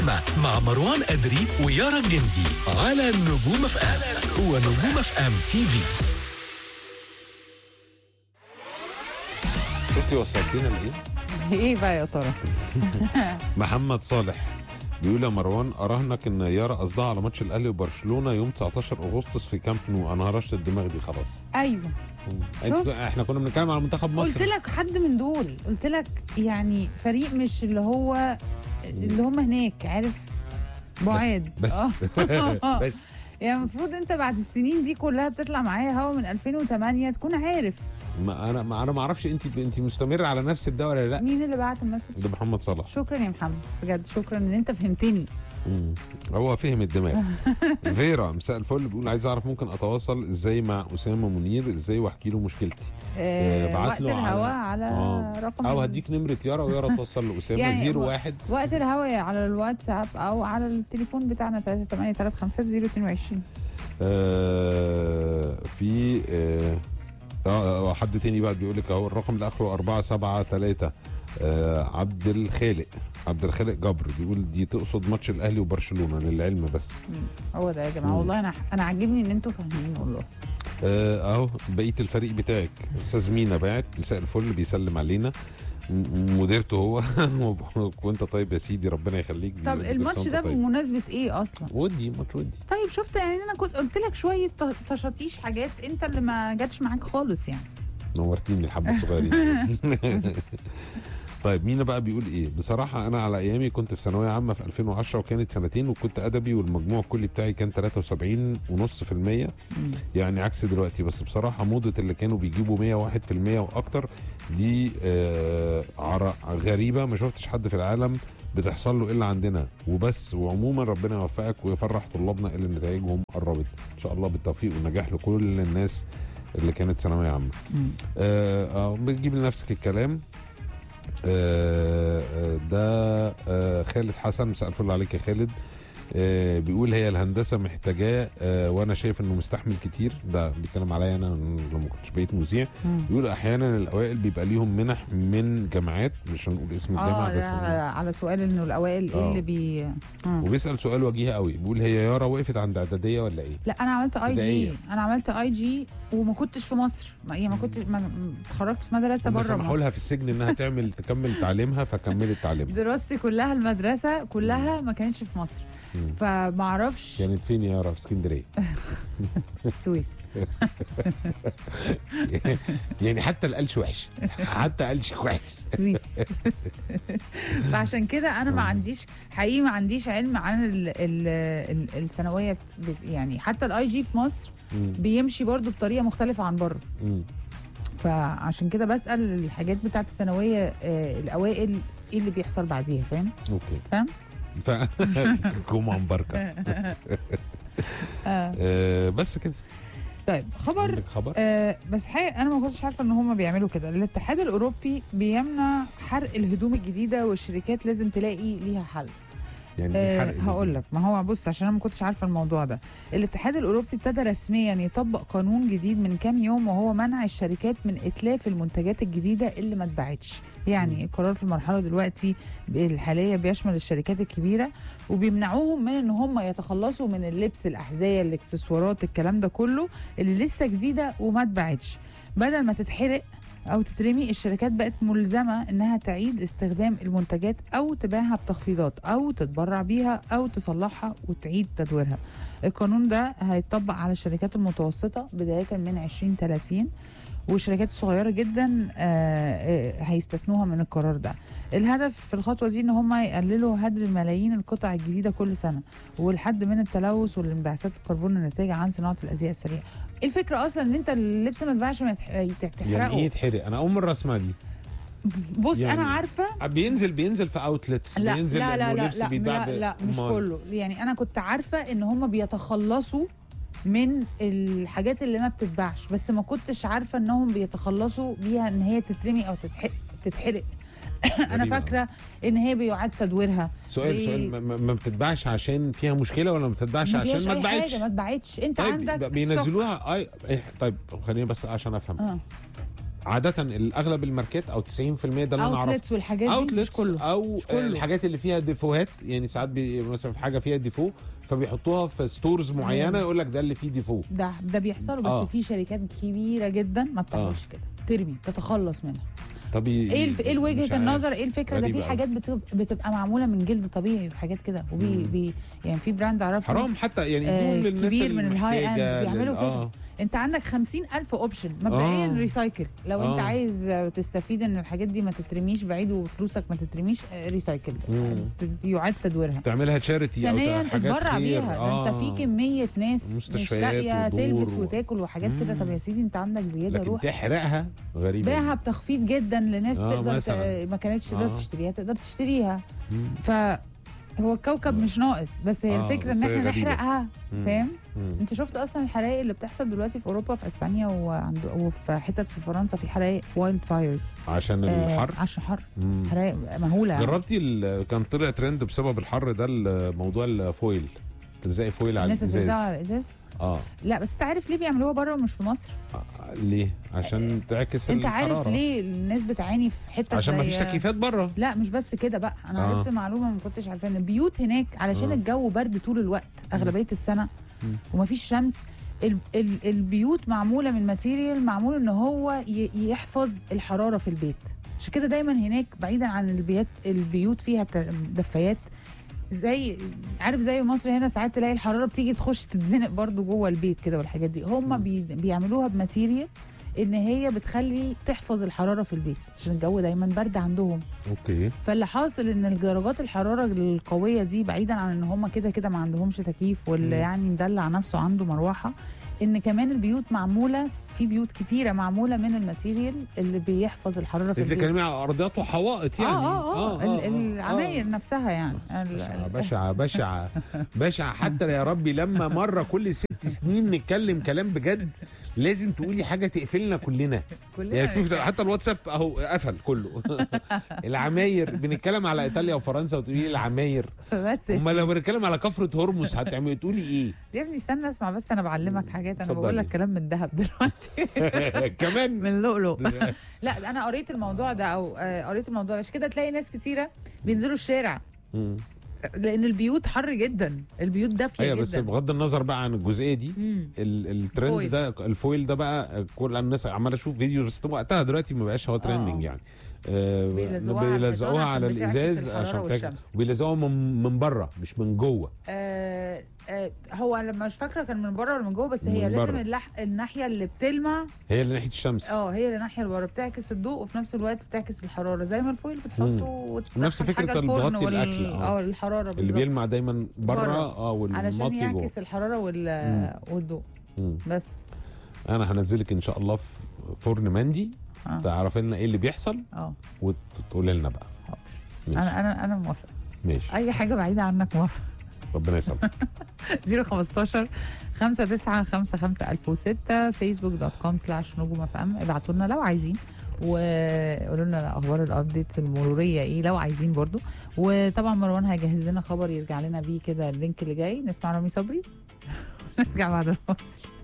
مع مروان أدري ويارا الجندي على نجوم اف ام هو نجوم اف ام تي في شفتي وصلتينا لايه؟ ايه بقى يا ترى محمد صالح بيقول يا مروان اراهنك ان يارا قصدها على ماتش الاهلي وبرشلونه يوم 19 اغسطس في كامب نو انا هرشت الدماغ دي خلاص ايوه انت شفت؟ احنا كنا بنتكلم على منتخب مصر قلت لك حد من دول قلت لك يعني فريق مش اللي هو اللي هم هناك عارف بعاد بس آه. بس يعني المفروض انت بعد السنين دي كلها بتطلع معايا هوا من 2008 تكون عارف ما انا ما انا ما اعرفش انت انت مستمره على نفس الدواء ولا لا مين اللي بعت المسج ده محمد صلاح شكرا يا محمد بجد شكرا ان انت فهمتني مم. هو فهم الدماغ فيرا مساء الفل بيقول عايز اعرف ممكن اتواصل ازاي مع اسامه منير ازاي واحكي له مشكلتي آه بعت وقت له على- الهوا على, آه. رقم او ال- هديك نمره يارا ويارا توصل لاسامه يعني يعني و- 01 وقت الهوا على الواتساب او على التليفون بتاعنا 3835 آه في اه آه، آه، حد تاني بقى بيقول لك اهو الرقم اللي اخره 473 آه عبد الخالق عبد الخالق جبر بيقول دي تقصد ماتش الاهلي وبرشلونه للعلم بس هو ده يا جماعه مم. والله انا انا عاجبني ان انتوا فاهمين والله آه، اهو بقيه الفريق بتاعك استاذ مينا باعت مساء الفل بيسلم علينا م- مديرته هو وانت طيب يا سيدي ربنا يخليك طب كل الماتش سنة ده وأنت طيب. بمناسبه ايه اصلا ودي ماتش ودي طيب شفت يعني انا كنت قلت لك شويه ت- تشاطيش حاجات انت اللي ما جاتش معاك خالص يعني نورتيني الحبه الصغيرين طيب مينا بقى بيقول ايه بصراحه انا على ايامي كنت في ثانويه عامه في 2010 وكانت سنتين وكنت ادبي والمجموع الكلي بتاعي كان 73 ونص في المية يعني عكس دلوقتي بس بصراحه موضه اللي كانوا بيجيبوا 101 في المية واكتر دي آه عر- غريبه ما شفتش حد في العالم بتحصل له الا عندنا وبس وعموما ربنا يوفقك ويفرح طلابنا اللي نتائجهم قربت ان شاء الله بالتوفيق والنجاح لكل الناس اللي كانت ثانويه عامه مم. آه آه، بتجيب لنفسك الكلام آه آه، ده آه خالد حسن مساء الفل عليك يا خالد آه بيقول هي الهندسه محتاجاه آه وانا شايف انه مستحمل كتير ده بيتكلم عليا انا لما كنتش بقيت مذيع مم. بيقول احيانا الاوائل بيبقى ليهم منح من جامعات مش هنقول اسم الجامعه اه ده على, بس على سؤال انه الاوائل ايه آه. اللي بي مم. وبيسال سؤال وجيه قوي بيقول هي يارا وقفت عند اعداديه ولا ايه؟ لا انا عملت اي ابتدائية. جي انا عملت اي جي وما كنتش في مصر ما يعني ما كنت ما ما- اتخرجت في مدرسه هم بره سمحوا مصر لها في السجن انها تعمل تكمل تعليمها فكملت تعليمها دراستي كلها المدرسه كلها ما كانتش في مصر مم. فما اعرفش كانت فين يا يارا في اسكندريه؟ السويس يعني حتى القلش وحش حتى قلش وحش سويس فعشان كده انا ما عنديش حقيقي ما عنديش علم عن ال ال ال الثانويه ب- يعني حتى الاي جي في مصر مم. بيمشي برضو بطريقه مختلفه عن بره مم. فعشان كده بسال الحاجات بتاعت الثانويه آه، الاوائل ايه اللي بيحصل بعديها فاهم اوكي فاهم ف جمعه مباركه آه بس كده طيب خبر عندك خبر آه بس حقيقة انا ما كنتش عارفه ان هم بيعملوا كده الاتحاد الاوروبي بيمنع حرق الهدوم الجديده والشركات لازم تلاقي ليها حل يعني أه حرق هقول لك ما هو بص عشان انا ما كنتش عارفه الموضوع ده الاتحاد الاوروبي ابتدى رسميا يطبق قانون جديد من كام يوم وهو منع الشركات من اتلاف المنتجات الجديده اللي ما اتباعتش يعني القرار في المرحله دلوقتي الحاليه بيشمل الشركات الكبيره وبيمنعوهم من ان هم يتخلصوا من اللبس الاحذيه الاكسسوارات الكلام ده كله اللي لسه جديده وما اتباعتش بدل ما تتحرق او تترمي الشركات بقت ملزمه انها تعيد استخدام المنتجات او تبيعها بتخفيضات او تتبرع بيها او تصلحها وتعيد تدويرها القانون ده هيطبق على الشركات المتوسطه بدايه من 2030 والشركات الصغيره جدا آه، آه، هيستثنوها من القرار ده الهدف في الخطوه دي ان هم يقللوا هدر ملايين القطع الجديده كل سنه والحد من التلوث والانبعاثات الكربون الناتجه عن صناعه الازياء السريعه الفكره اصلا ان انت اللبس ما ينفعش ما يتح- تحرقه يعني ايه يتحرق انا اول مره اسمع دي بص يعني انا عارفه بينزل بينزل في اوتلتس لا بينزل لا لا لا ولبس لا, بيتباع لا, ب- لا مش أمال. كله يعني انا كنت عارفه ان هم بيتخلصوا من الحاجات اللي ما بتتباعش بس ما كنتش عارفه انهم بيتخلصوا بيها ان هي تترمي او تتحرق تتحرق انا غريبة. فاكره ان هي بيعاد تدويرها سؤال بي- سؤال ما- ما ما بتتباعش عشان فيها مشكله ولا ما بتتباعش ما فيهاش عشان ما أي اتباعتش حاجه ما اتباعتش انت طيب عندك يبقى ستوك. بينزلوها اي إيه، طيب خليني بس عشان افهم اه عاده الاغلب الماركات او 90% ده اللي انا اعرفه اوتلتس والحاجات دي مش اوتلتس كله او مش كله. الحاجات اللي فيها ديفوهات يعني ساعات بي مثلا في حاجه فيها ديفو فبيحطوها في ستورز معينه مم. يقول لك ده اللي فيه ديفو ده ده بيحصل بس آه. في شركات كبيره جدا ما بتعملش كده ترمي تتخلص منها طب ايه الف... ايه مش وجهه عارف. النظر ايه الفكره ده غريبة في أوي. حاجات بتب... بتبقى معموله من جلد طبيعي وحاجات كده وبي مم. بي... يعني في براند اعرفه حرام حتى يعني آه، يدوهم للناس كبير من الهاي اند المحتاجة بيعملوا لل- كده آه. انت عندك خمسين الف اوبشن مبدئيا آه. ريسايكل لو انت آه. عايز تستفيد ان الحاجات دي ما تترميش بعيد وفلوسك ما تترميش آه، ريسايكل مم. ت- يعاد تدويرها تعملها تشاريتي او ثانيا حاجات اتبرع خير. بيها ده انت في كميه ناس مش مستشفيات لاقيه ودور تلبس و- وتاكل وحاجات كده مم. طب يا سيدي انت عندك زياده لكن روح تحرقها غريبه بيعها بتخفيض جدا لناس آه، تقدر ت... مثلاً. ما كانتش تقدر آه. تشتريها تقدر تشتريها مم. ف هو الكوكب مش ناقص بس هي آه، الفكره بس ان هي احنا غريبة. نحرقها مم. فاهم مم. انت شفت اصلا الحرائق اللي بتحصل دلوقتي في اوروبا في اسبانيا وعند وفي حتت في فرنسا في حرائق وايلد فايرز عشان الحر عشان حر مم. حرائق مهوله جربتي ال- كان طلع ترند بسبب الحر ده موضوع الفويل تلزقي فويل ان على انت تلزقها الازاز على الازاز اه لا بس انت عارف ليه بيعملوها بره ومش في مصر آه، ليه عشان تعكس انت عارف الحرارة. ليه الناس بتعاني في حته عشان ما زي- فيش تكييفات بره لا مش بس كده بقى انا آه. عرفت معلومه ما كنتش عارفاها ان البيوت هناك علشان آه. الجو برد طول الوقت اغلبيه السنه مم. ومفيش شمس ال ال البيوت معموله من ماتيريال معمول ان هو ي يحفظ الحراره في البيت عشان كده دايما هناك بعيدا عن البيوت البيوت فيها ت- دفايات زي عارف زي مصر هنا ساعات تلاقي الحراره بتيجي تخش تتزنق برضو جوه البيت كده والحاجات دي هم بي بيعملوها بماتيريال ان هي بتخلي تحفظ الحراره في البيت عشان الجو دايما برد عندهم اوكي فاللي حاصل ان درجات الحراره القويه دي بعيدا عن ان هم كده كده ما عندهمش تكييف واللي مم. يعني مدلع نفسه عنده مروحه ان كمان البيوت معموله في بيوت كتيره معموله من الماتيريال اللي بيحفظ الحراره في انت البيت بتتكلمي على ارضيات وحوائط يعني اه اه اه, ال- العماير آه. نفسها يعني ال- بشعة بشعة بشعة بشعة حتى يا ربي لما مرة كل ست سنين نتكلم كلام بجد لازم تقولي حاجة تقفلنا كلنا كلنا يعني شوف حتى الواتساب اهو قفل كله العماير بنتكلم على ايطاليا وفرنسا وتقولي لي العماير بس يا امال لو بنتكلم على كفرة هرمز هتعملي تقولي ايه يا ابني استنى اسمع بس انا بعلمك حاجات انا اتفضلي. بقول لك كلام من ذهب دلوقتي كمان من لؤلؤ لا انا قريت الموضوع ده او آه، قريت الموضوع ده عشان كده تلاقي ناس كتيره بينزلوا الشارع مم. لان البيوت حر جدا البيوت دافيه ايوه جدا بس بغض النظر بقى عن الجزئيه دي مم. ال- الترند الفويل. ده الفويل ده بقى كل الناس عمال اشوف فيديو بس وقتها دلوقتي ما بقاش هو ترندنج يعني آه، بيلزقوها على بيلزقوها الحيطان على عشان بتعكس الازاز الحرارة عشان تعكس والشمس. بيلزقوها من, من بره مش من جوه آه آه هو انا مش فاكره كان من بره ولا من جوه بس هي من لازم بره. اللح... الناحيه اللي بتلمع هي اللي ناحيه الشمس اه هي اللي الناحيه اللي بره بتعكس الضوء وفي نفس الوقت بتعكس الحراره زي ما الفويل بتحطه وتدخل نفس فكرة حاجة الفرن البغطي وال- الأكل، آه. اه الحراره اللي بالظبط بيلمع دايما بره بره. اه علشان والمطفي جوه يعكس الحراره وال... والضوء مم. بس انا هنزلك ان شاء الله في فرن مندي اه تعرفي لنا ايه اللي بيحصل اه وتقولي لنا بقى حاضر ماشي. انا انا انا موافقه ماشي اي حاجه بعيده عنك موافقه ربنا يسلمك 015 59 55 1006 فيسبوك دوت كوم سلاش نجوم اف ام ابعتوا لنا لو عايزين وقولوا لنا اخبار الابديتس المروريه ايه لو عايزين برضو وطبعا مروان هيجهز لنا خبر يرجع لنا بيه كده اللينك اللي جاي نسمع رامي صبري نرجع بعد الفاصل